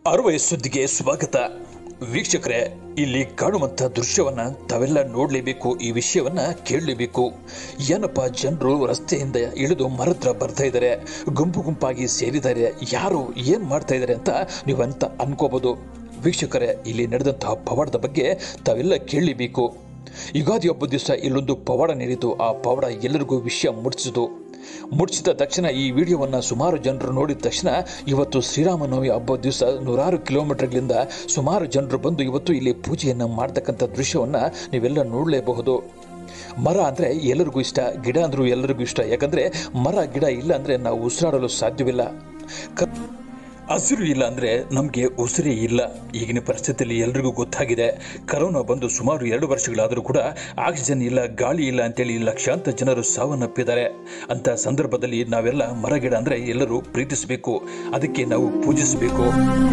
ಅರವೈ ಸುದ್ದಿಗೆ ಸ್ವಾಗತ ವೀಕ್ಷಕರೇ ಇಲ್ಲಿ ಕಾಣುವಂಥ ದೃಶ್ಯವನ್ನ ತಾವೆಲ್ಲ ನೋಡಲೇಬೇಕು ಈ ವಿಷಯವನ್ನ ಕೇಳಲೇಬೇಕು ಏನಪ್ಪ ಜನರು ರಸ್ತೆಯಿಂದ ಇಳಿದು ಮರತ್ರ ಬರ್ತಾ ಇದ್ದಾರೆ ಗುಂಪು ಗುಂಪಾಗಿ ಸೇರಿದ್ದಾರೆ ಯಾರು ಏನ್ ಮಾಡ್ತಾ ಇದ್ದಾರೆ ಅಂತ ನೀವಂತ ಅನ್ಕೋಬಹುದು ವೀಕ್ಷಕರೇ ಇಲ್ಲಿ ನಡೆದಂತಹ ಪವಾಡದ ಬಗ್ಗೆ ತಾವೆಲ್ಲ ಕೇಳಲೇಬೇಕು ಯುಗಾದಿ ಹಬ್ಬದ ದಿವಸ ಇಲ್ಲೊಂದು ಪವಾಡ ನಡೆಯಿತು ಆ ಪವಾಡ ಎಲ್ಲರಿಗೂ ವಿಷಯ ಮುಟ್ಟಿಸಿತು ಮುಟ್ಟಿಸಿದ ತಕ್ಷಣ ಈ ವಿಡಿಯೋವನ್ನು ಸುಮಾರು ಜನರು ನೋಡಿದ ತಕ್ಷಣ ಇವತ್ತು ಶ್ರೀರಾಮನವಮಿ ಹಬ್ಬದ ದಿವಸ ನೂರಾರು ಕಿಲೋಮೀಟರ್ಗಳಿಂದ ಸುಮಾರು ಜನರು ಬಂದು ಇವತ್ತು ಇಲ್ಲಿ ಪೂಜೆಯನ್ನು ಮಾಡ್ತಕ್ಕಂಥ ದೃಶ್ಯವನ್ನು ನೀವೆಲ್ಲ ನೋಡಲೇಬಹುದು ಮರ ಅಂದರೆ ಎಲ್ಲರಿಗೂ ಇಷ್ಟ ಗಿಡ ಅಂದರೂ ಎಲ್ಲರಿಗೂ ಇಷ್ಟ ಯಾಕಂದರೆ ಮರ ಗಿಡ ಇಲ್ಲ ಅಂದರೆ ನಾವು ಉಸಿರಾಡಲು ಸಾಧ್ಯವಿಲ್ಲ ಕ ಹಸಿರು ಇಲ್ಲ ಅಂದರೆ ನಮಗೆ ಉಸಿರೇ ಇಲ್ಲ ಈಗಿನ ಪರಿಸ್ಥಿತಿಯಲ್ಲಿ ಎಲ್ರಿಗೂ ಗೊತ್ತಾಗಿದೆ ಕರೋನಾ ಬಂದು ಸುಮಾರು ಎರಡು ವರ್ಷಗಳಾದರೂ ಕೂಡ ಆಕ್ಸಿಜನ್ ಇಲ್ಲ ಗಾಳಿ ಇಲ್ಲ ಅಂತೇಳಿ ಲಕ್ಷಾಂತರ ಜನರು ಸಾವನ್ನಪ್ಪಿದ್ದಾರೆ ಅಂತ ಸಂದರ್ಭದಲ್ಲಿ ನಾವೆಲ್ಲ ಮರಗಿಡ ಅಂದರೆ ಎಲ್ಲರೂ ಪ್ರೀತಿಸಬೇಕು ಅದಕ್ಕೆ ನಾವು ಪೂಜಿಸಬೇಕು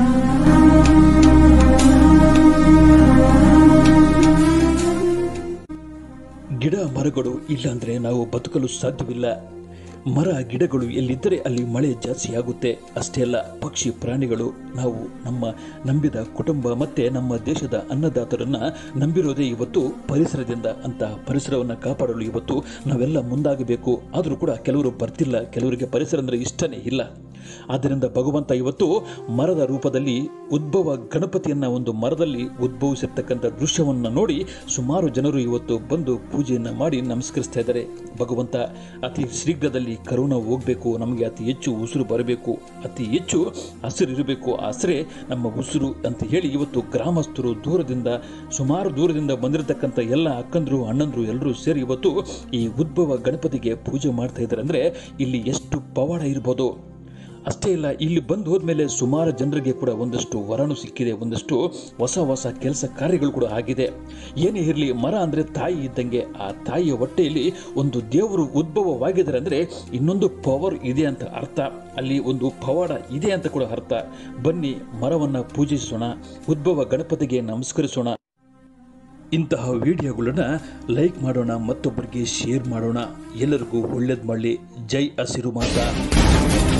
ಗಿಡ ಮರಗಳು ಇಲ್ಲ ಅಂದರೆ ನಾವು ಬದುಕಲು ಸಾಧ್ಯವಿಲ್ಲ ಮರ ಗಿಡಗಳು ಎಲ್ಲಿದ್ದರೆ ಅಲ್ಲಿ ಮಳೆ ಜಾಸ್ತಿ ಆಗುತ್ತೆ ಅಷ್ಟೇ ಅಲ್ಲ ಪಕ್ಷಿ ಪ್ರಾಣಿಗಳು ನಾವು ನಮ್ಮ ನಂಬಿದ ಕುಟುಂಬ ಮತ್ತೆ ನಮ್ಮ ದೇಶದ ಅನ್ನದಾತರನ್ನ ನಂಬಿರೋದೇ ಇವತ್ತು ಪರಿಸರದಿಂದ ಅಂತ ಪರಿಸರವನ್ನು ಕಾಪಾಡಲು ಇವತ್ತು ನಾವೆಲ್ಲ ಮುಂದಾಗಬೇಕು ಆದರೂ ಕೂಡ ಕೆಲವರು ಬರ್ತಿಲ್ಲ ಕೆಲವರಿಗೆ ಪರಿಸರ ಅಂದರೆ ಇಷ್ಟನೇ ಇಲ್ಲ ಆದ್ದರಿಂದ ಭಗವಂತ ಇವತ್ತು ಮರದ ರೂಪದಲ್ಲಿ ಉದ್ಭವ ಗಣಪತಿಯನ್ನ ಒಂದು ಮರದಲ್ಲಿ ಉದ್ಭವಿಸಿರ್ತಕ್ಕಂಥ ದೃಶ್ಯವನ್ನು ನೋಡಿ ಸುಮಾರು ಜನರು ಇವತ್ತು ಬಂದು ಪೂಜೆಯನ್ನು ಮಾಡಿ ನಮಸ್ಕರಿಸ್ತಾ ಇದ್ದಾರೆ ಭಗವಂತ ಅತಿ ಶೀಘ್ರದಲ್ಲಿ ಕರೋನಾ ಹೋಗಬೇಕು ನಮಗೆ ಅತಿ ಹೆಚ್ಚು ಉಸಿರು ಬರಬೇಕು ಅತಿ ಹೆಚ್ಚು ಹಸಿರು ಇರಬೇಕು ಆ ಹಸಿರೇ ನಮ್ಮ ಉಸಿರು ಅಂತ ಹೇಳಿ ಇವತ್ತು ಗ್ರಾಮಸ್ಥರು ದೂರದಿಂದ ಸುಮಾರು ದೂರದಿಂದ ಬಂದಿರತಕ್ಕಂಥ ಎಲ್ಲ ಅಕ್ಕಂದ್ರು ಅಣ್ಣಂದ್ರು ಎಲ್ಲರೂ ಸೇರಿ ಇವತ್ತು ಈ ಉದ್ಭವ ಗಣಪತಿಗೆ ಪೂಜೆ ಮಾಡ್ತಾ ಇದ್ದಾರೆ ಅಂದರೆ ಇಲ್ಲಿ ಎಷ್ಟು ಪವಾಡ ಇರ್ಬೋದು ಅಷ್ಟೇ ಇಲ್ಲ ಇಲ್ಲಿ ಬಂದು ಹೋದ್ಮೇಲೆ ಸುಮಾರು ಜನರಿಗೆ ಕೂಡ ಒಂದಷ್ಟು ವರನು ಸಿಕ್ಕಿದೆ ಒಂದಷ್ಟು ಹೊಸ ಹೊಸ ಕೆಲಸ ಕಾರ್ಯಗಳು ಕೂಡ ಆಗಿದೆ ಏನೇ ಇರಲಿ ಮರ ಅಂದರೆ ತಾಯಿ ಇದ್ದಂಗೆ ಆ ತಾಯಿಯ ಹೊಟ್ಟೆಯಲ್ಲಿ ಒಂದು ದೇವರು ಉದ್ಭವವಾಗಿದ್ದಾರೆ ಅಂದರೆ ಇನ್ನೊಂದು ಪವರ್ ಇದೆ ಅಂತ ಅರ್ಥ ಅಲ್ಲಿ ಒಂದು ಪವಾಡ ಇದೆ ಅಂತ ಕೂಡ ಅರ್ಥ ಬನ್ನಿ ಮರವನ್ನು ಪೂಜಿಸೋಣ ಉದ್ಭವ ಗಣಪತಿಗೆ ನಮಸ್ಕರಿಸೋಣ ಇಂತಹ ವಿಡಿಯೋಗಳನ್ನ ಲೈಕ್ ಮಾಡೋಣ ಮತ್ತೊಬ್ಬರಿಗೆ ಶೇರ್ ಮಾಡೋಣ ಎಲ್ಲರಿಗೂ ಒಳ್ಳೇದು ಮಾಡಲಿ ಜೈ ಹಸಿರು ಮಾತಾ